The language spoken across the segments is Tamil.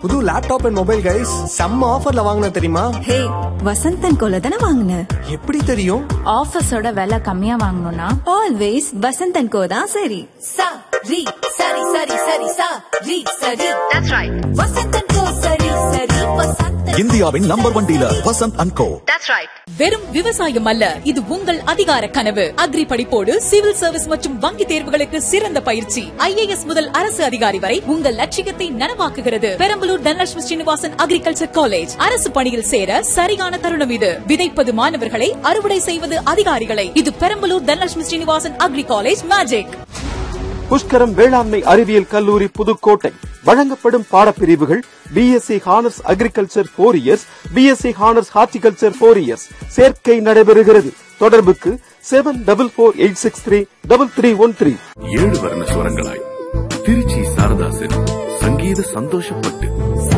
புது லேப்டாப் அண்ட் மொபைல் கைஸ் செம்ம ஆஃபர்ல வாங்கின தெரியுமா ஹே வசந்தன் கோல தானே வாங்கின எப்படி தெரியும் ஆஃபீஸோட விலை கம்மியா வாங்கணும்னா ஆல்வேஸ் வசந்தன் கோ தான் சரி sa ri sari sari sari sa ri sari that's right vasantan ko sari sari vasantan இந்தியாவின் number one dealer Vasanth and co வெறும் விவசாயம் அல்ல இது உங்கள் அதிகார கனவு அக்ரி படிப்போடு சிவில் சர்வீஸ் மற்றும் வங்கி தேர்வுகளுக்கு சிறந்த பயிற்சி ஐஏஎஸ் முதல் அரசு அதிகாரி வரை உங்கள் லட்சியத்தை நனவாக்குகிறது பெரம்பலூர் தனலட்சுமி ஸ்ரீனிவாசன் அக்ரிகல்ச்சர் காலேஜ் அரசு பணியில் சேர சரியான தருணம் இது விதைப்பது மாணவர்களை அறுவடை செய்வது அதிகாரிகளை இது Perambalur Dhanalakshmi Srinivasan agri college magic Pushkaram வேளாண்மை அறிவியல் கல்லூரி புதுக்கோட்டை வழங்கப்படும் பாடப்பிரிவுகள் B Sc honours agriculture four years B Sc honours horticulture four years சேர்க்கை நடைபெறுகிறது தொடர்புக்கு seven double four eight six three double three one three ஏழு வர்ண ஸ்வரங்களாய் திருச்சி சாரதாசன் சங்கீத சந்தோஷப்பட்டு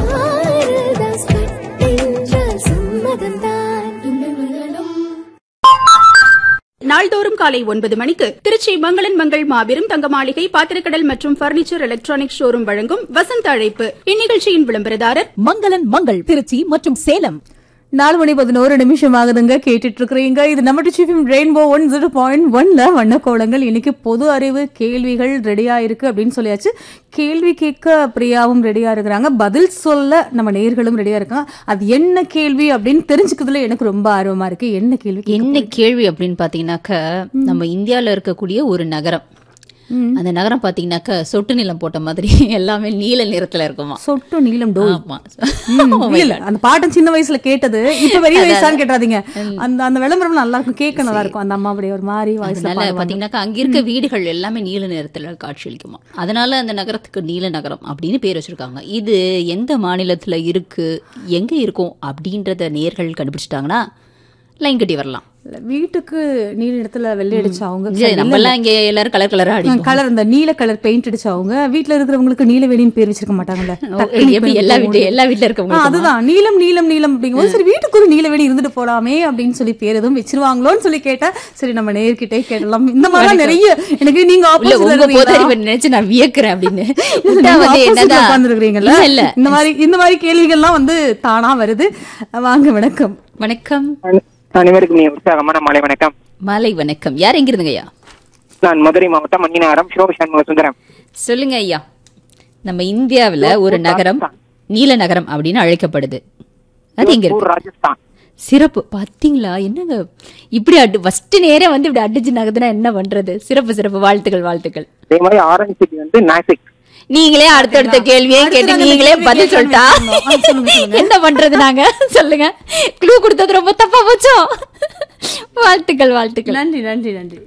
நாள்தோறும் காலை ஒன்பது மணிக்கு திருச்சி மங்களன் மங்கள் மாபெரும் தங்க மாளிகை பாத்திரக்கடல் மற்றும் பர்னிச்சர் எலக்ட்ரானிக் ஷோரூம் வழங்கும் வசந்த அழைப்பு இந்நிகழ்ச்சியின் விளம்பரதாரர் மங்களன் மங்கள் திருச்சி மற்றும் சேலம் நாலு மணி பதினோரு நிமிஷம் ஆகுதுங்க கேட்டுட்டு இருக்கிறீங்க இது நம்ம Trichy F M rainbow one zero point ஒன்ல வண்ணக்கோலங்கள் இன்னைக்கு பொது அறிவு கேள்விகள் ரெடியா இருக்கு அப்படின்னு சொல்லியாச்சு கேள்வி கேட்க பிரியாவும் ரெடியா இருக்கிறாங்க பதில் சொல்ல நம்ம நேர்களும் ரெடியா இருக்காங்க அது என்ன கேள்வி அப்படின்னு தெரிஞ்சுக்கிறதுல எனக்கு ரொம்ப ஆர்வமா இருக்கு என்ன கேள்வி கேட்க என்ன கேள்வி அப்படின்னு பாத்தீங்கன்னாக்க நம்ம இந்தியால இருக்கக்கூடிய ஒரு நகரம் அந்த நகரம் பாத்தீங்கன்னாக்க சொட்டு நிலம் போட்ட மாதிரி எல்லாமே நீல நிறத்துல இருக்குமா சொட்டு நீளம் டோ ஆமா இல்ல அந்த பாட்டம் சின்ன வயசுல கேட்டது இப்ப பெரிய வயசான்னு கேட்டாதீங்க அந்த அந்த விளம்பரம் நல்லா இருக்கும் கேட்க நல்லா இருக்கும் அந்த அம்மா அப்படியே ஒரு மாதிரி வாய்ஸ்ல அதனால பாத்தீங்கன்னாக்கா அங்க இருக்க வீடுகள் எல்லாமே நீல நிறத்துல காட்சியளிக்குமா அதனால அந்த நகரத்துக்கு நீல நகரம் அப்படின்னு பேர் வச்சிருக்காங்க இது எந்த மாநிலத்துல இருக்கு எங்க இருக்கும் அப்படின்றத நேர்கள் கண்டுபிடிச்சிட்டாங்கன்னா லைன் கட்டி வரலாம் இல்ல, வீட்டுக்கு நீல இடத்துல வெள்ளை அடிச்சவங்க சரி, நம்ம எல்லாம் இங்க எல்லாரும் கலர் கலரா அடிப்போம் கலர் இந்த நீல கலர் பெயிண்ட் அடிச்சவங்க வீட்ல இருக்கிறவங்களுக்கு நீலவேணின்னு பேர் வச்சிருக்க மாட்டாங்கல்ல டக்குனு எப்படி இப்ப எல்லா இப்ப வீட்டு எல்லா வீட்டுல ஆ, இருக்கவங்க அதுதான் நீலம் நீலம் நீலம் அப்படிங்கும்போது சரி வீட்டுக்கு ஒரு நீலவேணி இருந்துட்டு போலாமே அப்படின்னு சொல்லி பேர் எதுவும் வச்சிருவாங்களோன்னு சொல்லி கேட்டா சரி நம்ம நேர்கிட்டே கேட்டலாம் இந்த மாதிரி நிறைய எனக்கு நீங்க இல்ல opposite ல உங்க இருக்கீங்களா? போதை நினைச்சு நான் வியக்கிறேன் அப்படின்னு இல்ல, உட்டா நீங்க வந்து opposite ல என்னதான் உட்கார்ந்திருக்கிறீங்கல்ல? இல்ல இல்ல இந்த மாதிரி இந்த மாதிரி கேள்விகள்லாம் வந்து தானா வருது வாங்க வணக்கம் வணக்கம் அனைவருக்கும் நீ உற்சாகமான மாலை வணக்கம் மாலை வணக்கம் யார் எங்க இருந்துங்க ஐயா நான் மதுரை மாவட்டம் மணிநகரம் சிவ சண்முக சுந்தரம் சொல்லுங்க ஐயா நம்ம இந்தியாவுல ஒரு நகரம் நீல நகரம் அப்படின்னு அழைக்கப்படுது அது எங்க ஜோத்பூர், இருக்கு ராஜஸ்தான் சிறப்பு பாத்தீங்களா என்னங்க இப்படி அடி ஃபர்ஸ்ட் நேரே வந்து இப்படி அடிச்சு நகர்த்துனா என்ன பண்றது சிறப்பு சிறப்பு வாழ்த்துக்கள் வாழ்த்துக்கள் அதே மாதிரி ஆரஞ்சு சிட்டி வந்து நாசிக் நீங்களே அடுத்தடுத்த கேள்வியே கேட்டு நாங்க நீங்களே கேள்வி பதில் கேட்க சொல்லிட்டா வேண்டியது. ஆ, சொல்லுங்க, சொல்லுங்க. என்ன பண்றது நாங்க சொல்லுங்க க்ளூ கொடுத்தது ரொம்ப தப்பா போச்சோ வாழ்த்துக்கள் வாழ்த்துக்கள் நன்றி நன்றி நன்றி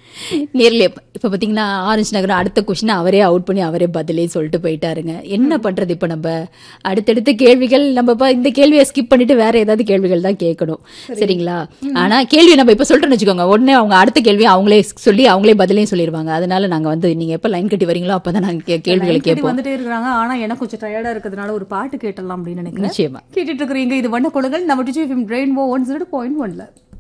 நேர்ல இப்ப இப்ப பாத்தீங்கன்னா ஆரஞ்சு நகரம் அடுத்த கொஸ்டின் அவரே அவுட் பண்ணி அவரே பதிலே சொல்லிட்டு போயிட்டாருங்க என்ன பண்றது இப்ப நம்ம அடுத்தடுத்த கேள்விகள் நம்ம இப்ப இந்த கேள்வியை ஸ்கிப் பண்ணிட்டு வேற ஏதாவது கேள்விகள் தான் கேட்கணும் சரிங்களா ஆனா கேள்வி நம்ம இப்ப சொல்றோம்னு வச்சுக்கோங்க உடனே அவங்க அடுத்த கேள்வி அவங்களே சொல்லி அவங்களே பதிலையும் சொல்லிடுவாங்க அதனால நாங்க வந்து நீங்க எப்ப லைன் கட்டி வரீங்களோ அப்பதான் நாங்க கே- கேள்விகளை லைன் கட்டி கேட்போம் வந்துட்டே இருக்காங்க ஆனா எனக்கு கொஞ்சம் டயர்டா இருக்கிறதுனால ஒரு பாட்டு கேட்டலாம் அப்படின்னு நினைக்கிறேன் நிச்சயமா கேட்டுட்டு இருக்கிறீங்க இது வண்ண கொழுங்கள் நம்ம டிஜி ரெயின்போ ஒன் ஜீரோ பாயிண்ட் ஒன்ல